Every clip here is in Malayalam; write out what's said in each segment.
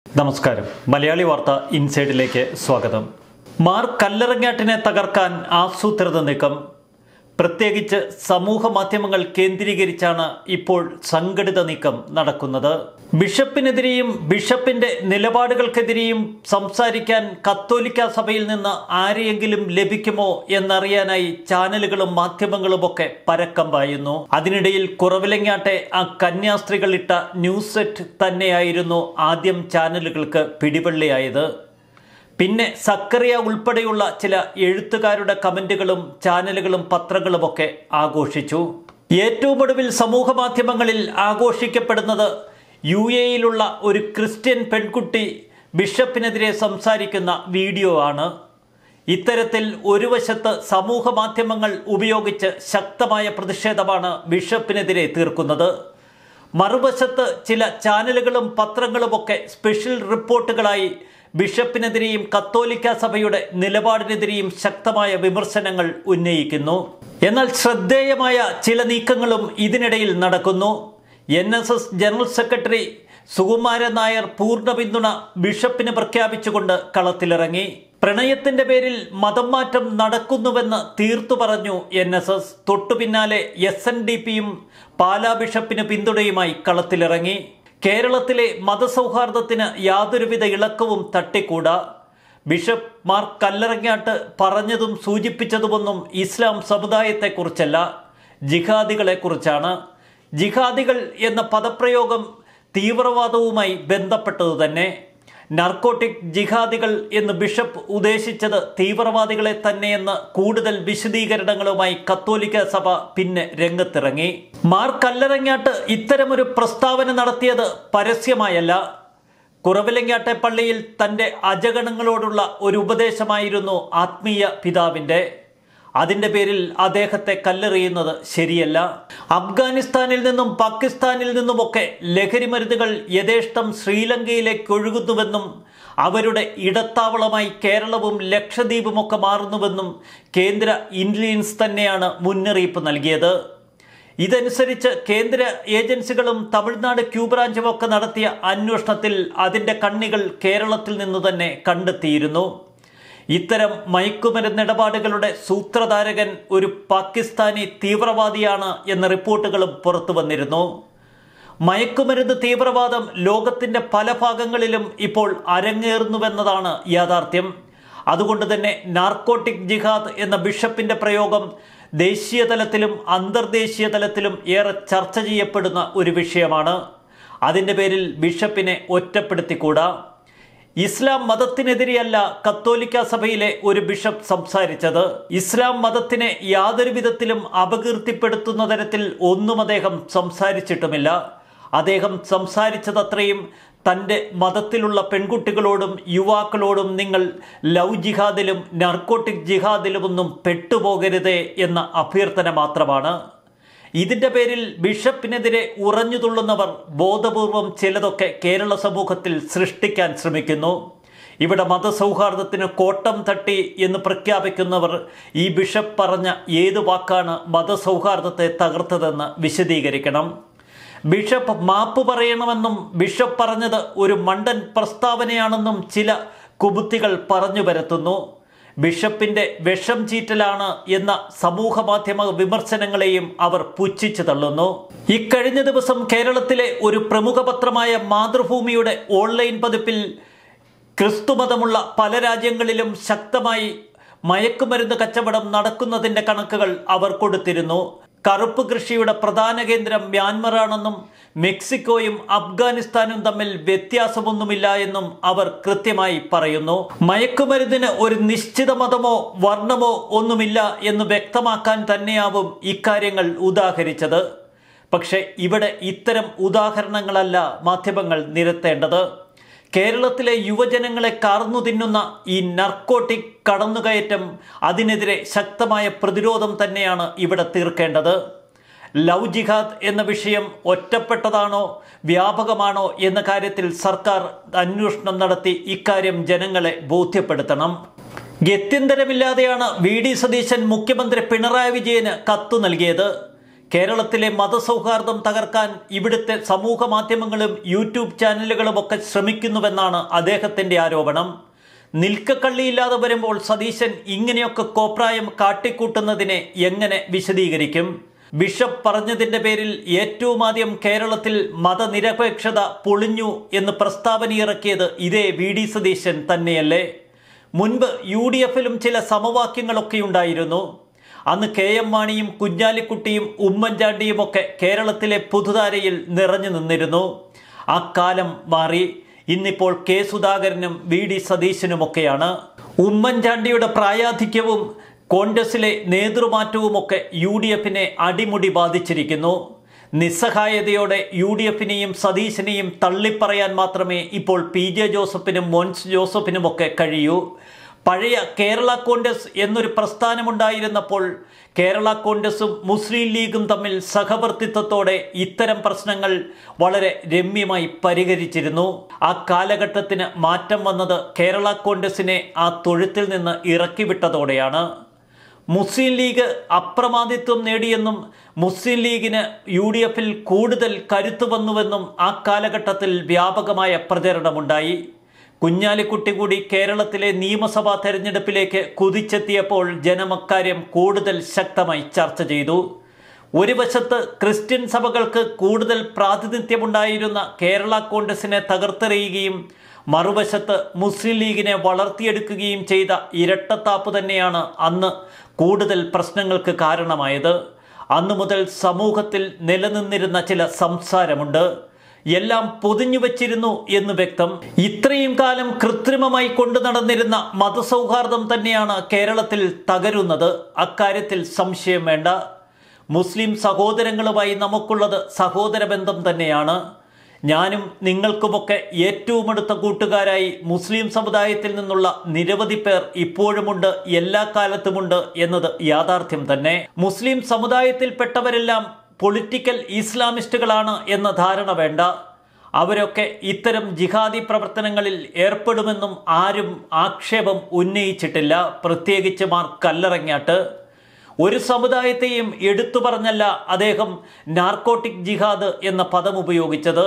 നമസ്കാരം മലയാളി വാർത്ത ഇൻസൈഡിലേക്ക് സ്വാഗതം മാർ കല്ലറങ്ങാട്ടിനെ തകർക്കാൻ ആസൂത്രിത നീക്കം പ്രത്യേകിച്ച് സമൂഹ മാധ്യമങ്ങൾ കേന്ദ്രീകരിച്ചാണ് ഇപ്പോൾ സംഘടിത നീക്കം നടക്കുന്നത് ബിഷപ്പിനെതിരെയും ബിഷപ്പിന്റെ നിലപാടുകൾക്കെതിരെയും സംസാരിക്കാൻ കത്തോലിക്ക സഭയിൽ നിന്ന് ആരെയെങ്കിലും ലഭിക്കുമോ എന്നറിയാനായി ചാനലുകളും മാധ്യമങ്ങളുമൊക്കെ പരക്കം പായുന്നു അതിനിടയിൽ കുറവിലങ്ങാട്ടെ ആ കന്യാസ്ത്രീകൾ ഇട്ട ന്യൂസ് സെറ്റ് തന്നെയായിരുന്നു ആദ്യം ചാനലുകൾക്ക് പിടിവള്ളിയായത് പിന്നെ സക്കറിയ ഉൾപ്പെടെയുള്ള ചില എഴുത്തുകാരുടെ കമന്റുകളും ചാനലുകളും പത്രങ്ങളുമൊക്കെ ആഘോഷിച്ചു ഏറ്റവും ഒടുവിൽ സമൂഹ മാധ്യമങ്ങളിൽ ആഘോഷിക്കപ്പെടുന്നത് യു എയിലുള്ള ഒരു ക്രിസ്ത്യൻ പെൺകുട്ടി ബിഷപ്പിനെതിരെ സംസാരിക്കുന്ന വീഡിയോ ആണ് ഇത്തരത്തിൽ ഒരു വശത്ത് സമൂഹ മാധ്യമങ്ങൾ ഉപയോഗിച്ച് ശക്തമായ പ്രതിഷേധമാണ് ബിഷപ്പിനെതിരെ തീർക്കുന്നത് മറുവശത്ത് ചില ചാനലുകളും പത്രങ്ങളുമൊക്കെ സ്പെഷ്യൽ റിപ്പോർട്ടുകളായി ബിഷപ്പിനെതിരെയും കത്തോലിക്ക സഭയുടെ നിലപാടിനെതിരെയും ശക്തമായ വിമർശനങ്ങൾ ഉന്നയിക്കുന്നു എന്നാൽ ശ്രദ്ധേയമായ ചില നീക്കങ്ങളും ഇതിനിടയിൽ നടക്കുന്നു N S S general secretary Sukumaran Nair പൂർണ്ണ പിന്തുണ ബിഷപ്പിന് പ്രഖ്യാപിച്ചുകൊണ്ട് കളത്തിലിറങ്ങി പ്രണയത്തിന്റെ പേരിൽ മതം മാറ്റം നടക്കുന്നുവെന്ന് തീർത്തു പറഞ്ഞു എൻ എസ് എസ് തൊട്ടു പിന്നാലെ എസ് എൻ ഡി പിയും പാലാ ബിഷപ്പിന് പിന്തുണയുമായി കളത്തിലിറങ്ങി കേരളത്തിലെ മതസൗഹാർദ്ദത്തിന് യാതൊരുവിധ ഇളക്കവും തട്ടിക്കൂടാ ബിഷപ്പ് മാർ കല്ലറങ്ങാട്ട് പറഞ്ഞതും സൂചിപ്പിച്ചതുമൊന്നും ഇസ്ലാം സമുദായത്തെക്കുറിച്ചല്ല ജിഹാദികളെക്കുറിച്ചാണ് ജിഹാദികൾ എന്ന പദപ്രയോഗം തീവ്രവാദവുമായി ബന്ധപ്പെട്ടതു തന്നെ നർക്കോട്ടിക് ജിഹാദികൾ എന്ന് ബിഷപ്പ് ഉദ്ദേശിച്ചത് തീവ്രവാദികളെ തന്നെയെന്ന് കൂടുതൽ വിശദീകരണങ്ങളുമായി കത്തോലിക്ക സഭ പിന്നെ രംഗത്തിറങ്ങി മാർ കല്ലറങ്ങാട്ട് ഇത്തരമൊരു പ്രസ്താവന നടത്തിയത് പരസ്യമായല്ല കുറവിലങ്ങാട്ടെ പള്ളിയിൽ തൻ്റെ അജഗണങ്ങളോടുള്ള ഒരു ഉപദേശമായിരുന്നു ആത്മീയ പിതാവിൻ്റെ അതിൻ്റെ പേരിൽ അദ്ദേഹത്തെ കല്ലെറിയുന്നത് ശരിയല്ല അഫ്ഗാനിസ്ഥാനിൽ നിന്നും പാകിസ്ഥാനിൽ നിന്നുമൊക്കെ ലഹരി മരുന്നുകൾ യഥേഷ്ടം ശ്രീലങ്കയിലേക്ക് ഒഴുകുന്നുവെന്നും അവരുടെ ഇടത്താവളമായി കേരളവും ലക്ഷദ്വീപുമൊക്കെ മാറുന്നുവെന്നും കേന്ദ്ര ഇൻ്റലിജൻസ് തന്നെയാണ് മുന്നറിയിപ്പ് നൽകിയത് ഇതനുസരിച്ച് കേന്ദ്ര ഏജൻസികളും തമിഴ്നാട് ക്യൂ ബ്രാഞ്ചും ഒക്കെ നടത്തിയ അന്വേഷണത്തിൽ അതിൻ്റെ കണ്ണികൾ കേരളത്തിൽ നിന്ന് തന്നെ കണ്ടെത്തിയിരുന്നു ഇത്തരം മയക്കുമരുന്ന് ഇടപാടുകളുടെ സൂത്രധാരകൻ ഒരു പാകിസ്ഥാനി തീവ്രവാദിയാണ് എന്ന റിപ്പോർട്ടുകളും പുറത്തു വന്നിരുന്നു മയക്കുമരുന്ന് തീവ്രവാദം ലോകത്തിൻ്റെ പല ഭാഗങ്ങളിലും ഇപ്പോൾ അരങ്ങേറുന്നുവെന്നതാണ് യാഥാർത്ഥ്യം അതുകൊണ്ട് തന്നെ നാർക്കോട്ടിക് ജിഹാദ് എന്ന ബിഷപ്പിൻ്റെ പ്രയോഗം ദേശീയ തലത്തിലും അന്തർദേശീയ തലത്തിലും ഏറെ ചർച്ച ചെയ്യപ്പെടുന്ന ഒരു വിഷയമാണ് അതിൻ്റെ പേരിൽ ബിഷപ്പിനെ ഒറ്റപ്പെടുത്തിക്കൂടാ ഇസ്ലാം മതത്തിനെതിരെയല്ല കത്തോലിക്ക സഭയിലെ ഒരു ബിഷപ്പ് സംസാരിച്ചത് ഇസ്ലാം മതത്തിനെ യാതൊരു വിധത്തിലും അപകീർത്തിപ്പെടുത്തുന്ന തരത്തിൽ ഒന്നും അദ്ദേഹം സംസാരിച്ചിട്ടുമില്ല അദ്ദേഹം സംസാരിച്ചതത്രയും തൻ്റെ മതത്തിലുള്ള പെൺകുട്ടികളോടും യുവാക്കളോടും നിങ്ങൾ ലവ് ജിഹാദിലും നർക്കോട്ടിക് ജിഹാദിലുമൊന്നും പെട്ടുപോകരുതേ എന്ന അഭ്യർത്ഥന മാത്രമാണ് ഇതിൻ്റെ പേരിൽ ബിഷപ്പിനെതിരെ ഉറഞ്ഞുതുള്ളുന്നവർ ബോധപൂർവം ചിലതൊക്കെ കേരള സമൂഹത്തിൽ സൃഷ്ടിക്കാൻ ശ്രമിക്കുന്നു ഇവിടെ മതസൗഹാർദ്ദത്തിന് കോട്ടം തട്ടി എന്ന് പ്രഖ്യാപിക്കുന്നവർ ഈ ബിഷപ്പ് പറഞ്ഞ ഏത് വാക്കാണ് മതസൗഹാർദ്ദത്തെ തകർത്തതെന്ന് വിശദീകരിക്കണം ബിഷപ്പ് മാപ്പ് പറയണമെന്നും ബിഷപ്പ് പറഞ്ഞത് ഒരു മണ്ടൻ പ്രസ്താവനയാണെന്നും ചില കുബുത്തികൾ പറഞ്ഞു വരുത്തുന്നു ബിഷപ്പിന്റെ വിഷം ചീറ്റലാണ് എന്ന സമൂഹ മാധ്യമ വിമർശനങ്ങളെയും അവർ പുച്ഛിച്ചു തള്ളുന്നു ഇക്കഴിഞ്ഞ ദിവസം കേരളത്തിലെ ഒരു പ്രമുഖ പത്രമായ മാതൃഭൂമിയുടെ ഓൺലൈൻ പതിപ്പിൽ ക്രിസ്തുമതമുള്ള പല രാജ്യങ്ങളിലും ശക്തമായി മയക്കുമരുന്ന് കച്ചവടം നടക്കുന്നതിൻ്റെ കണക്കുകൾ അവർ കൊടുത്തിരുന്നു കറുപ്പ് കൃഷിയുടെ പ്രധാന കേന്ദ്രം മ്യാൻമറാണെന്നും മെക്സിക്കോയും അഫ്ഗാനിസ്ഥാനും തമ്മിൽ വ്യത്യാസമൊന്നുമില്ല എന്നും അവർ കൃത്യമായി പറയുന്നു മയക്കുമരുന്നിന് ഒരു നിശ്ചിത മതമോ വർണ്ണമോ ഒന്നുമില്ല എന്ന് വ്യക്തമാക്കാൻ തന്നെയാവും ഇക്കാര്യങ്ങൾ ഉദാഹരിച്ചത് പക്ഷേ ഇവിടെ ഇത്തരം ഉദാഹരണങ്ങളല്ല മാധ്യമങ്ങൾ നിരത്തേണ്ടത് കേരളത്തിലെ യുവജനങ്ങളെ കാർന്നു തിന്നുന്ന ഈ നർക്കോട്ടിക് കടന്നുകയറ്റം അതിനെതിരെ ശക്തമായ പ്രതിരോധം തന്നെയാണ് ഇവിടെ തീർക്കേണ്ടത് ലവ് ജിഹാദ് എന്ന വിഷയം ഒറ്റപ്പെട്ടതാണോ വ്യാപകമാണോ എന്ന കാര്യത്തിൽ സർക്കാർ അന്വേഷണം നടത്തി ഇക്കാര്യം ജനങ്ങളെ ബോധ്യപ്പെടുത്തണം ഗത്യന്തരമില്ലാതെയാണ് വി ഡി സതീശൻ മുഖ്യമന്ത്രി പിണറായി വിജയന് കത്തു നൽകിയത് കേരളത്തിലെ മതസൗഹാർദ്ദം തകർക്കാൻ ഇവിടുത്തെ സമൂഹ മാധ്യമങ്ങളും യൂട്യൂബ് ചാനലുകളും ഒക്കെ ശ്രമിക്കുന്നുവെന്നാണ് അദ്ദേഹത്തിന്റെ ആരോപണം നിൽക്കക്കള്ളിയില്ലാതെ വരുമ്പോൾ സതീശൻ ഇങ്ങനെയൊക്കെ കോപ്രായം കാട്ടിക്കൂട്ടുന്നതിനെ എങ്ങനെ വിശദീകരിക്കും ബിഷപ്പ് പറഞ്ഞതിന്റെ പേരിൽ ഏറ്റവും ആദ്യം കേരളത്തിൽ മതനിരപേക്ഷത പൊളിഞ്ഞു എന്ന് പ്രസ്താവനയിറക്കിയത് ഇതേ വി ഡി സതീശൻ തന്നെയല്ലേ മുൻപ് യു ഡി എഫിലും ചില സമവാക്യങ്ങളൊക്കെ ഉണ്ടായിരുന്നു അന്ന് കെ എം മാണിയും കുഞ്ഞാലിക്കുട്ടിയും ഉമ്മൻചാണ്ടിയും ഒക്കെ കേരളത്തിലെ പുതുതാരയിൽ നിറഞ്ഞു നിന്നിരുന്നു ആ കാലം മാറി ഇന്നിപ്പോൾ കെ സുധാകരനും വി ഡി സതീശനുമൊക്കെയാണ് ഉമ്മൻചാണ്ടിയുടെ പ്രായാധിക്യവും കോൺഗ്രസിലെ നേതൃമാറ്റവുമൊക്കെ യു ഡി എഫിനെ അടിമുടി ബാധിച്ചിരിക്കുന്നു നിസ്സഹായതയോടെ യു ഡി എഫിനെയും സതീശനെയും തള്ളിപ്പറയാൻ മാത്രമേ ഇപ്പോൾ പി ജെ ജോസഫിനും മോൻസ് ജോസഫിനുമൊക്കെ കഴിയൂ പഴയ കേരള കോൺഗ്രസ് എന്നൊരു പ്രസ്ഥാനമുണ്ടായിരുന്നപ്പോൾ കേരള കോൺഗ്രസും മുസ്ലിം ലീഗും തമ്മിൽ സഹവർത്തിത്വത്തോടെ ഇത്തരം പ്രശ്നങ്ങൾ വളരെ രമ്യമായി പരിഹരിച്ചിരുന്നു ആ കാലഘട്ടത്തിന് മാറ്റം വന്നത് കേരള കോൺഗ്രസിനെ ആ തൊഴുത്തിൽ നിന്ന് ഇറക്കിവിട്ടതോടെയാണ് മുസ്ലിം ലീഗ് അപ്രമാദിത്വം നേടിയെന്നും മുസ്ലിം ലീഗിന് യു ഡി എഫിൽ കൂടുതൽ കരുത്തു വന്നുവെന്നും ആ കാലഘട്ടത്തിൽ വ്യാപകമായ പ്രചരണമുണ്ടായി കുഞ്ഞാലിക്കുട്ടി കൂടി കേരളത്തിലെ നിയമസഭാ തെരഞ്ഞെടുപ്പിലേക്ക് കുതിച്ചെത്തിയപ്പോൾ ജനമക്കാര്യം കൂടുതൽ ശക്തമായി ചർച്ച ചെയ്തു ഒരു വശത്ത് ക്രിസ്ത്യൻ സഭകൾക്ക് കൂടുതൽ പ്രാതിനിധ്യമുണ്ടായിരുന്ന കേരള കോൺഗ്രസിനെ തകർത്തെറിയുകയും മറുവശത്ത് മുസ്ലിം ലീഗിനെ വളർത്തിയെടുക്കുകയും ചെയ്ത ഇരട്ടത്താപ്പ് തന്നെയാണ് അന്ന് കൂടുതൽ പ്രശ്നങ്ങൾക്ക് കാരണമായത് അന്നു മുതൽ സമൂഹത്തിൽ നിലനിന്നിരുന്ന ചില സംസാരമുണ്ട് എല്ലാം പൊതിഞ്ഞു വച്ചിരുന്നു എന്ന് വ്യക്തം ഇത്രയും കാലം കൃത്രിമമായി കൊണ്ടു നടന്നിരുന്ന മതസൗഹാർദ്ദം തന്നെയാണ് കേരളത്തിൽ തകരുന്നത് അക്കാര്യത്തിൽ സംശയം വേണ്ട മുസ്ലിം സഹോദരങ്ങളുമായി നമുക്കുള്ളത് സഹോദര ബന്ധം തന്നെയാണ് ഞാനും നിങ്ങൾക്കുമൊക്കെ ഏറ്റവും അടുത്ത കൂട്ടുകാരായി മുസ്ലിം സമുദായത്തിൽ നിന്നുള്ള നിരവധി പേർ ഇപ്പോഴുമുണ്ട് എല്ലാ കാലത്തുമുണ്ട് എന്നത് യാഥാർത്ഥ്യം തന്നെ മുസ്ലിം സമുദായത്തിൽപ്പെട്ടവരെല്ലാം പൊളിറ്റിക്കൽ ഇസ്ലാമിസ്റ്റുകളാണ് എന്ന ധാരണ വേണ്ട അവരൊക്കെ ഇത്തരം ജിഹാദി പ്രവർത്തനങ്ങളിൽ ഏർപ്പെടുമെന്നും ആരും ആക്ഷേപം ഉന്നയിച്ചിട്ടില്ല പ്രത്യേകിച്ച് മാർ കല്ലറങ്ങാട്ട് ഒരു സമുദായത്തെയും എടുത്തു പറഞ്ഞല്ല അദ്ദേഹം നാർക്കോട്ടിക് ജിഹാദ് എന്ന പദം ഉപയോഗിച്ചത്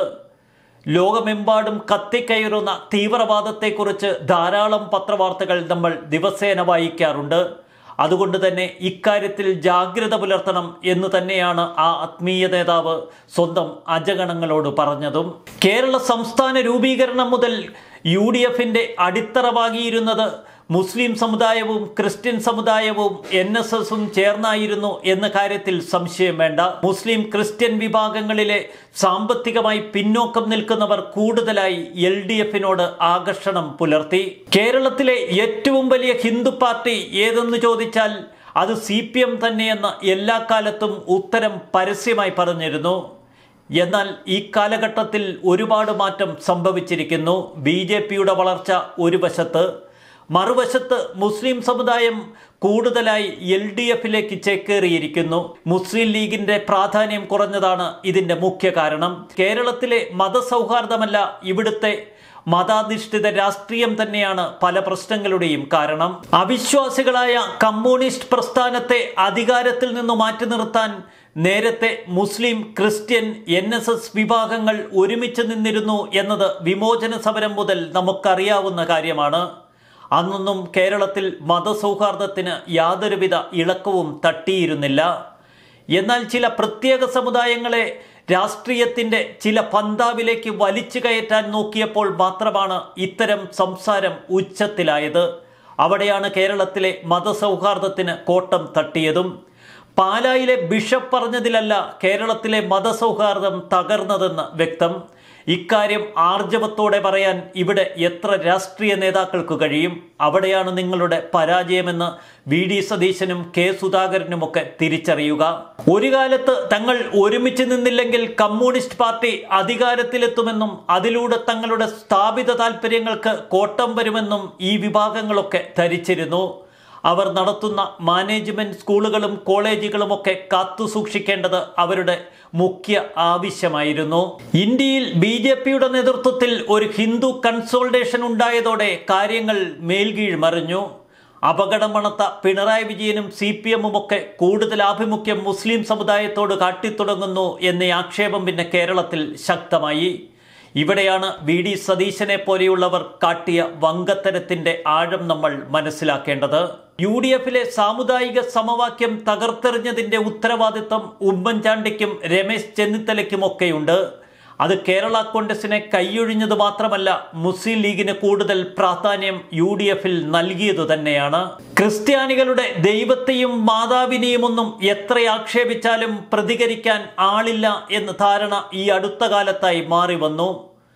ലോകമെമ്പാടും കത്തിക്കയറുന്ന തീവ്രവാദത്തെക്കുറിച്ച് ധാരാളം പത്രവാർത്തകൾ നമ്മൾ ദിവസേന വായിക്കാറുണ്ട് അതുകൊണ്ട് തന്നെ ഇക്കാര്യത്തിൽ ജാഗ്രത പുലർത്തണം എന്ന് തന്നെയാണ് ആ ആത്മീയ നേതാവ് സ്വന്തം അജഗണങ്ങളോട് പറഞ്ഞതും കേരള സംസ്ഥാന രൂപീകരണം മുതൽ യു ഡി എഫിന്റെ അടിത്തറവാകിയിരുന്നത് മുസ്ലിം സമുദായവും ക്രിസ്ത്യൻ സമുദായവും എൻ എസ് എസും ചേർന്നായിരുന്നു എന്ന കാര്യത്തിൽ സംശയം വേണ്ട മുസ്ലിം ക്രിസ്ത്യൻ വിഭാഗങ്ങളിലെ സാമ്പത്തികമായി പിന്നോക്കം നിൽക്കുന്നവർ കൂടുതലായി എൽ ഡി എഫിനോട് ആകർഷണം പുലർത്തി കേരളത്തിലെ ഏറ്റവും വലിയ ഹിന്ദു പാർട്ടി ഏതെന്ന് ചോദിച്ചാൽ അത് സി പി എം തന്നെയെന്ന് എല്ലാ കാലത്തും ഉത്തരം പരസ്യമായി പറഞ്ഞിരുന്നു എന്നാൽ ഈ കാലഘട്ടത്തിൽ ഒരുപാട് മാറ്റം സംഭവിച്ചിരിക്കുന്നു ബി ജെ പിയുടെ വളർച്ച ഒരു വശത്ത് മറുവശത്ത് മുസ്ലിം സമുദായം കൂടുതലായി എൽ ഡി എഫിലേക്ക് ചേക്കേറിയിരിക്കുന്നു മുസ്ലിം ലീഗിന്റെ പ്രാധാന്യം കുറഞ്ഞതാണ് ഇതിന്റെ മുഖ്യ കാരണം കേരളത്തിലെ മതസൗഹാർദ്ദമല്ല ഇവിടുത്തെ മതാധിഷ്ഠിത രാഷ്ട്രീയം തന്നെയാണ് പല പ്രശ്നങ്ങളുടെയും കാരണം അവിശ്വാസികളായ കമ്മ്യൂണിസ്റ്റ് പ്രസ്ഥാനത്തെ അധികാരത്തിൽ നിന്ന് മാറ്റി നിർത്താൻ നേരത്തെ Muslim Christian N S S വിഭാഗങ്ങൾ ഒരുമിച്ച് നിന്നിരുന്നു എന്നത് വിമോചന സമരം മുതൽ നമുക്കറിയാവുന്ന കാര്യമാണ് അന്നൊന്നും കേരളത്തിൽ മതസൗഹാർദ്ദത്തിന് യാതൊരുവിധ ഇളക്കവും തട്ടിയിരുന്നില്ല എന്നാൽ ചില പ്രത്യേക സമുദായങ്ങളെ രാഷ്ട്രീയത്തിന്റെ ചില പന്താവിലേക്ക് വലിച്ചു കയറ്റാൻ നോക്കിയപ്പോൾ മാത്രമാണ് ഇത്തരം സംസാരം ഉച്ചത്തിലായത് അവിടെയാണ് കേരളത്തിലെ മതസൗഹാർദ്ദത്തിന് കോട്ടം തട്ടിയതും പാലായിലെ ബിഷപ്പ് പറഞ്ഞതിലല്ല കേരളത്തിലെ മതസൗഹാർദ്ദം തകർന്നതെന്ന് വ്യക്തം ഇക്കാര്യം ആർജവത്തോടെ പറയാൻ ഇവിടെ എത്ര രാഷ്ട്രീയ നേതാക്കൾക്ക് കഴിയും അവിടെയാണ് നിങ്ങളുടെ പരാജയമെന്ന് വി ഡി സതീശനും കെ സുധാകരനുമൊക്കെ തിരിച്ചറിയുക ഒരു കാലത്ത് തങ്ങൾ ഒരുമിച്ച് നിന്നില്ലെങ്കിൽ കമ്മ്യൂണിസ്റ്റ് പാർട്ടി അധികാരത്തിലെത്തുമെന്നും അതിലൂടെ തങ്ങളുടെ സ്ഥാപിത താല്പര്യങ്ങൾക്ക് കോട്ടം വരുമെന്നും ഈ വിഭാഗങ്ങളൊക്കെ ധരിച്ചിരുന്നു അവർ നടത്തുന്ന മാനേജ്മെന്റ് സ്കൂളുകളും കോളേജുകളുമൊക്കെ കാത്തു സൂക്ഷിക്കേണ്ടത് അവരുടെ മുഖ്യ ആവശ്യമായിരുന്നു ഇന്ത്യയിൽ ബി ജെ പിയുടെ നേതൃത്വത്തിൽ ഒരു ഹിന്ദു കൺസോൾട്ടേഷൻ ഉണ്ടായതോടെ കാര്യങ്ങൾ മേൽകീഴ് മറിഞ്ഞു അപകടമണത്ത പിണറായി വിജയനും സി പി എമ്മും ഒക്കെ കൂടുതൽ ആഭിമുഖ്യം മുസ്ലിം സമുദായത്തോട് കാട്ടിത്തുടങ്ങുന്നു എന്ന ആക്ഷേപം പിന്നെ കേരളത്തിൽ ശക്തമായി ഇവിടെയാണ് വി ഡി സതീശനെ പോലെയുള്ളവർ കാട്ടിയ വങ്കത്തരത്തിന്റെ ആഴം നമ്മൾ മനസ്സിലാക്കേണ്ടത് യു ഡി എഫിലെ സാമുദായിക സമവാക്യം തകർത്തെറിഞ്ഞതിന്റെ ഉത്തരവാദിത്വം ഉമ്മൻചാണ്ടിക്കും രമേശ് ചെന്നിത്തലയ്ക്കുമൊക്കെയുണ്ട് അത് കേരള കോൺഗ്രസിനെ കൈയൊഴിഞ്ഞത് മാത്രമല്ല മുസ്ലിം ലീഗിന് കൂടുതൽ പ്രാധാന്യം യു ഡി എഫിൽ നൽകിയതു തന്നെയാണ് ക്രിസ്ത്യാനികളുടെ ദൈവത്തെയും മാതാവിനെയും ഒന്നും എത്ര ആക്ഷേപിച്ചാലും പ്രതികരിക്കാൻ ആളില്ല എന്ന ധാരണ ഈ അടുത്ത കാലത്തായി മാറി വന്നു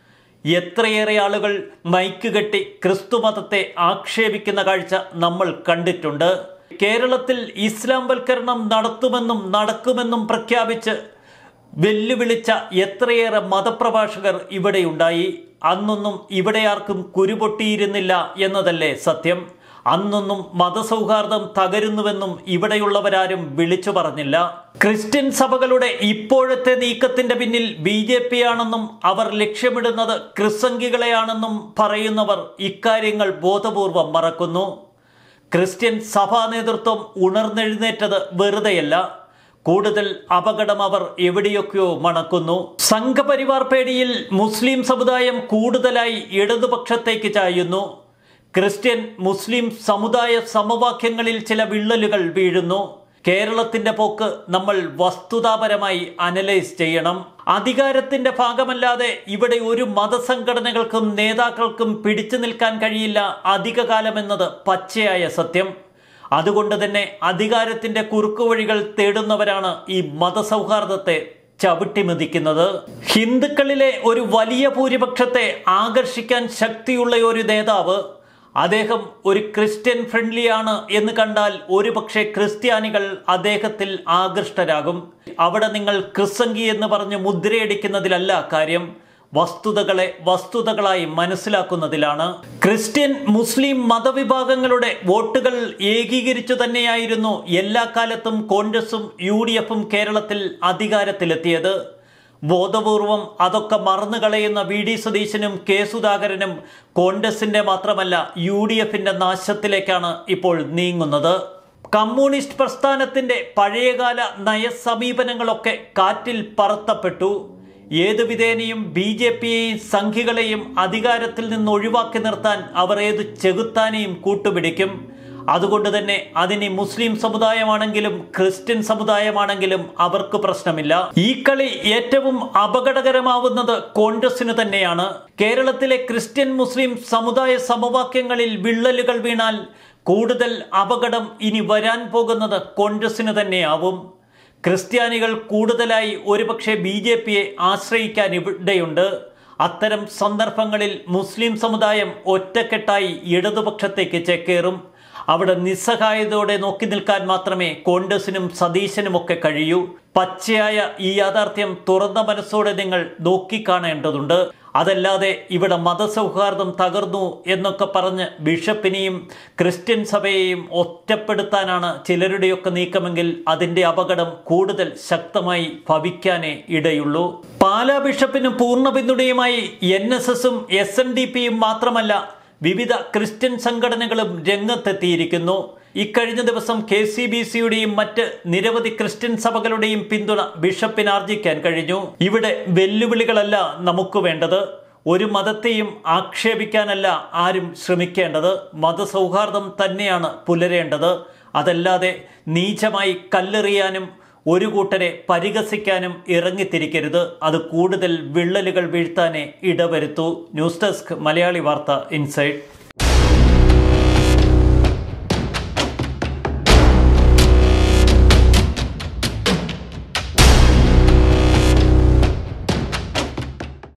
എത്രയേറെ ആളുകൾ മൈക്ക് കെട്ടി ക്രിസ്തുമതത്തെ ആക്ഷേപിക്കുന്ന കാഴ്ച നമ്മൾ കണ്ടിട്ടുണ്ട് കേരളത്തിൽ ഇസ്ലാം വൽക്കരണം നടത്തുമെന്നും നടക്കുമെന്നും പ്രഖ്യാപിച്ച് വെല്ലുവിളിച്ച എത്രയേറെ മതപ്രഭാഷകർ ഇവിടെയുണ്ടായി അന്നൊന്നും ഇവിടെ ആർക്കും കുരുപൊട്ടിയിരുന്നില്ല എന്നതല്ലേ സത്യം അന്നൊന്നും മതസൗഹാർദ്ദം തകരുന്നുവെന്നും ഇവിടെയുള്ളവരാരും വിളിച്ചു പറഞ്ഞില്ല ക്രിസ്ത്യൻ സഭകളുടെ ഇപ്പോഴത്തെ നീക്കത്തിന്റെ പിന്നിൽ ബി ജെ പി ആണെന്നും അവർ ലക്ഷ്യമിടുന്നത് ക്രിസംഗികളെയാണെന്നും പറയുന്നവർ ഇക്കാര്യങ്ങൾ ബോധപൂർവം മറക്കുന്നു ക്രിസ്ത്യൻ സഭാ നേതൃത്വം ഉണർന്നെഴുന്നേറ്റത് വെറുതെയല്ല കൂടുതൽ അപകടം അവർ എവിടെയൊക്കെയോ മണക്കുന്നു സംഘപരിവാർ പേടിയിൽ മുസ്ലിം സമുദായം കൂടുതലായി ഇടതുപക്ഷത്തേക്ക് ചായുന്നു ക്രിസ്ത്യൻ മുസ്ലിം സമുദായ സമവാക്യങ്ങളിൽ ചില വിള്ളലുകൾ വീഴുന്നു കേരളത്തിന്റെ പോക്ക് നമ്മൾ വസ്തുതാപരമായി അനലൈസ് ചെയ്യണം അധികാരത്തിന്റെ ഭാഗമല്ലാതെ ഇവിടെ ഒരു മതസംഘടനകൾക്കും നേതാക്കൾക്കും പിടിച്ചു നിൽക്കാൻ കഴിയില്ല അധികകാലമെന്നത് പച്ചയായ സത്യം അതുകൊണ്ട് തന്നെ അധികാരത്തിന്റെ കുറുക്കുവഴികൾ തേടുന്നവരാണ് ഈ മതസൗഹാർദ്ദത്തെ ചവിട്ടിമെതിക്കുന്നത് ഹിന്ദുക്കളിലെ ഒരു വലിയ ഭൂരിപക്ഷത്തെ ആകർഷിക്കാൻ ശക്തിയുള്ള ഒരു നേതാവ് അദ്ദേഹം ഒരു ക്രിസ്ത്യൻ ഫ്രണ്ട്ലി ആണ് എന്ന് കണ്ടാൽ ഒരുപക്ഷെ ക്രിസ്ത്യാനികൾ അദ്ദേഹത്തിൽ ആകൃഷ്ടരാകും അവിടെ നിങ്ങൾ ക്രിസംഗി എന്ന് പറഞ്ഞ് മുദ്രയടിക്കുന്നതിലല്ല കാര്യം വസ്തുതകളെ വസ്തുതകളായി മനസ്സിലാക്കുന്നതിലാണ് ക്രിസ്ത്യൻ മുസ്ലിം മതവിഭാഗങ്ങളുടെ വോട്ടുകൾ ഏകീകരിച്ചു തന്നെയായിരുന്നു എല്ലാ കാലത്തും കോൺഗ്രസും യു ഡി എഫും കേരളത്തിൽ അധികാരത്തിലെത്തിയത് ബോധപൂർവം അതൊക്കെ മറന്നു കളയുന്ന വി ഡി സതീശനും കെ സുധാകരനും കോൺഗ്രസിന്റെ മാത്രമല്ല യു ഡി എഫിന്റെ നാശത്തിലേക്കാണ് ഇപ്പോൾ നീങ്ങുന്നത് കമ്മ്യൂണിസ്റ്റ് പ്രസ്ഥാനത്തിന്റെ പഴയകാല നയസമീപനങ്ങളൊക്കെ കാറ്റിൽ പറത്തപ്പെട്ടു ഏതു വിധേനയും ബി ജെ പിയെയും സംഘികളെയും അധികാരത്തിൽ നിന്ന് ഒഴിവാക്കി നിർത്താൻ അവർ ഏത് ചെകുത്താനെയും കൂട്ടുപിടിക്കും അതുകൊണ്ട് തന്നെ അതിന് മുസ്ലിം സമുദായമാണെങ്കിലും ക്രിസ്ത്യൻ സമുദായമാണെങ്കിലും അവർക്ക് പ്രശ്നമില്ല ഈ കളി ഏറ്റവും അപകടകരമാവുന്നത് കോൺഗ്രസിന് തന്നെയാണ് കേരളത്തിലെ ക്രിസ്ത്യൻ മുസ്ലിം സമുദായ സമവാക്യങ്ങളിൽ വിള്ളലുകൾ വീണാൽ കൂടുതൽ അപകടം ഇനി വരാൻ പോകുന്നത് കോൺഗ്രസിന് തന്നെയാവും ക്രിസ്ത്യാനികൾ കൂടുതലായി ഒരുപക്ഷെ ബി ജെ പിയെ ആശ്രയിക്കാൻ ഇവിടെയുണ്ട് അത്തരം സന്ദർഭങ്ങളിൽ മുസ്ലിം സമുദായം ഒറ്റക്കെട്ടായി ഇടതുപക്ഷത്തേക്ക് ചേക്കേറും അവിടെ നിസ്സഹായതയോടെ നോക്കി നിൽക്കാൻ മാത്രമേ കോൺഗ്രസിനും സതീശനുമൊക്കെ കഴിയൂ പച്ചയായ ഈ യാഥാർത്ഥ്യം തുറന്ന മനസ്സോടെ നിങ്ങൾ നോക്കിക്കാണേണ്ടതുണ്ട് അതല്ലാതെ ഇവിടെ മതസൗഹാർദ്ദം തകർന്നു എന്നൊക്കെ പറഞ്ഞ് ബിഷപ്പിനെയും ക്രിസ്ത്യൻ സഭയെയും ഒറ്റപ്പെടുത്താനാണ് ചിലരുടെയൊക്കെ നീക്കമെങ്കിൽ അതിൻ്റെ അപകടം കൂടുതൽ ശക്തമായി ഭവിക്കാനേ ഇടയുള്ളൂ പാലാ ബിഷപ്പിന് പൂർണ്ണ പിന്തുണയുമായി എൻ എസ് എസും എസ് എൻ ഡി പിയും മാത്രമല്ല വിവിധ ക്രിസ്ത്യൻ സംഘടനകളും രംഗത്തെത്തിയിരിക്കുന്നു ഇക്കഴിഞ്ഞ ദിവസം കെ സി ബി സിയുടെയും മറ്റ് നിരവധി ക്രിസ്ത്യൻ സഭകളുടെയും പിന്തുണ ബിഷപ്പിന് ആർജിക്കാൻ കഴിഞ്ഞു ഇവിടെ വെല്ലുവിളികളല്ല നമുക്ക് വേണ്ടത് ഒരു മതത്തെയും ആക്ഷേപിക്കാനല്ല ആരും ശ്രമിക്കേണ്ടത് മതസൗഹാർദ്ദം തന്നെയാണ് പുലരേണ്ടത് അതല്ലാതെ നീചമായി കല്ലെറിയാനും ഒരു കൂട്ടരെ പരിഹസിക്കാനും ഇറങ്ങിത്തിരിക്കരുത് അത് കൂടുതൽ വിള്ളലുകൾ വീഴ്ത്താനേ ഇടവരുത്തൂ news desk Malayali Vartha inside